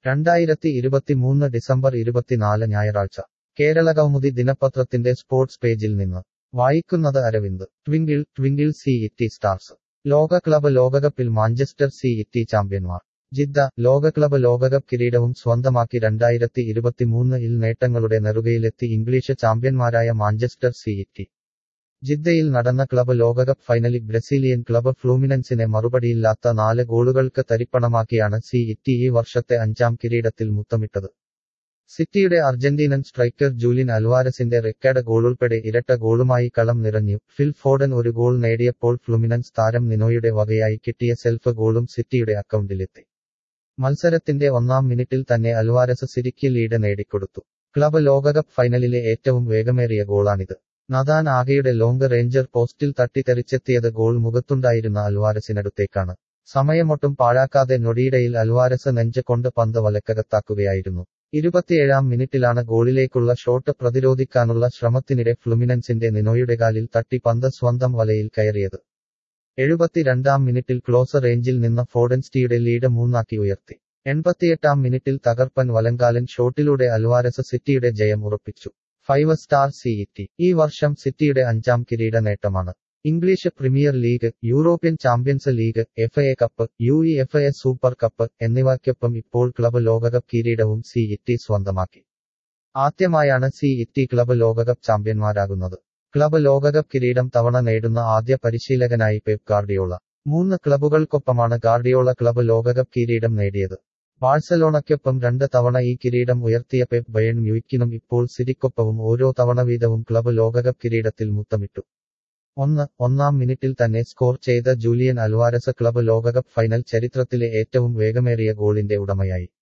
രണ്ടായിരത്തി ഇരുപത്തിമൂന്ന് ഡിസംബർ ഇരുപത്തിനാല് ഞായറാഴ്ച കേരള കൗമുദി ദിനപത്രത്തിന്റെ സ്പോർട്സ് പേജിൽ നിന്ന് വായിക്കുന്നത് Aravind twinkle twinkle city stars ലോക ക്ലബ് ലോകകപ്പിൽ മാഞ്ചസ്റ്റർ സി ഇറ്റി ചാമ്പ്യന്മാർ ജിദ്ദ ലോക ക്ലബ് ലോകകപ്പ് കിരീടവും സ്വന്തമാക്കി രണ്ടായിരത്തി ഇരുപത്തിമൂന്ന് ഇൽ നേട്ടങ്ങളുടെ നെറുകയിലെത്തി ഇംഗ്ലീഷ് ചാമ്പ്യന്മാരായ മാഞ്ചസ്റ്റർ സി ഇറ്റി ജിദ്ദയിൽ നടന്ന ക്ലബ് ലോകകപ്പ് ഫൈനലിൽ ബ്രസീലിയൻ ക്ലബ് ഫ്ലൂമിനൻസിനെ മറുപടിയില്ലാത്ത നാല് ഗോളുകൾക്ക് തരിപ്പണമാക്കിയാണ് സി ഇറ്റി ഈ വർഷത്തെ അഞ്ചാം കിരീടത്തിൽ മുത്തമിട്ടത് സിറ്റിയുടെ അർജന്റീനൻ സ്ട്രൈക്കർ ജൂലിൻ അൽവാരസിന്റെ റെക്കോർഡ് ഗോളുൾപ്പെടെ ഇരട്ട ഗോളുമായി കളം നിറഞ്ഞു ഫിൽ ഫോഡൻ ഒരു ഗോൾ നേടിയപ്പോൾ ഫ്ലുമിനൻസ് താരം നിനോയുടെ വകയായി കിട്ടിയ സെൽഫ് ഗോളും സിറ്റിയുടെ അക്കൗണ്ടിലെത്തി മത്സരത്തിന്റെ ഒന്നാം മിനിറ്റിൽ തന്നെ അൽവാരസ് സിരിക്ക് ലീഡ് നേടിക്കൊടുത്തു ക്ലബ് ലോകകപ്പ് ഫൈനലിലെ ഏറ്റവും വേഗമേറിയ ഗോളാണിത് നദാൻ ആകെയുടെ ലോങ് റേഞ്ചർ പോസ്റ്റിൽ തട്ടിത്തെറിച്ചെത്തിയത് ഗോൾ മുഖത്തുണ്ടായിരുന്ന അൽവാരസിനടുത്തേക്കാണ് സമയമൊട്ടും പാഴാക്കാതെ നൊടിയിടയിൽ അൽവാരസ് നെഞ്ച് കൊണ്ട് പന്ത് വലക്കകത്താക്കുകയായിരുന്നു ഇരുപത്തിയേഴാം മിനിറ്റിലാണ് ഗോളിലേക്കുള്ള ഷോട്ട് പ്രതിരോധിക്കാനുള്ള ശ്രമത്തിനിടെ ഫ്ലുമിനൻസിന്റെ നിനോയുടെ കാലിൽ തട്ടി പന്ത് സ്വന്തം വലയിൽ കയറിയത് എഴുപത്തിരണ്ടാം മിനിറ്റിൽ ക്ലോസ് റേഞ്ചിൽ നിന്ന് ഫോഡൻസ്റ്റിയുടെ ലീഡ് മൂന്നാക്കി ഉയർത്തി എൺപത്തിയെട്ടാം മിനിറ്റിൽ തകർപ്പൻ വലങ്കാലൻ ഷോട്ടിലൂടെ അൽവാരസ് സിറ്റിയുടെ ജയം ഉറപ്പിച്ചു ഫൈവ് സ്റ്റാർ സിഇറ്റി ഈ വർഷം സിറ്റിയുടെ അഞ്ചാം കിരീട നേട്ടമാണ് English premier league European champions league F A cup U E F A super cup എന്നിവയ്ക്കൊപ്പം ഇപ്പോൾ ക്ലബ് ലോകകപ്പ് കിരീടവും സി ഇറ്റി സ്വന്തമാക്കി ആദ്യമായാണ് സി ഇറ്റി ക്ലബ് ലോകകപ്പ് ചാമ്പ്യന്മാരാകുന്നത് ക്ലബ് ലോകകപ്പ് കിരീടം തവണ നേടുന്ന ആദ്യ പരിശീലകനായി പെപ് ഗാർഡിയോള മൂന്ന് ക്ലബുകൾക്കൊപ്പമാണ് ഗാർഡിയോള ക്ലബ് ലോകകപ്പ് കിരീടം നേടിയത് ബാഴ്സലോണയ്ക്കൊപ്പം രണ്ട് തവണ ഈ കിരീടം ഉയർത്തിയ പെപ് ബയൺ മ്യൂക്കിനും ഇപ്പോൾ സിരിക്കൊപ്പവും ഓരോ തവണ വീതവും ക്ലബ് ലോകകപ്പ് കിരീടത്തിൽ മുത്തമിട്ടു ഒന്ന് ഒന്നാം മിനിറ്റിൽ തന്നെ സ്കോർ ചെയ്ത ജൂലിയൻ അൽവാരസ് ക്ലബ് ലോകകപ്പ് ഫൈനൽ ചരിത്രത്തിലെ ഏറ്റവും വേഗമേറിയ ഗോളിന്റെ ഉടമയായി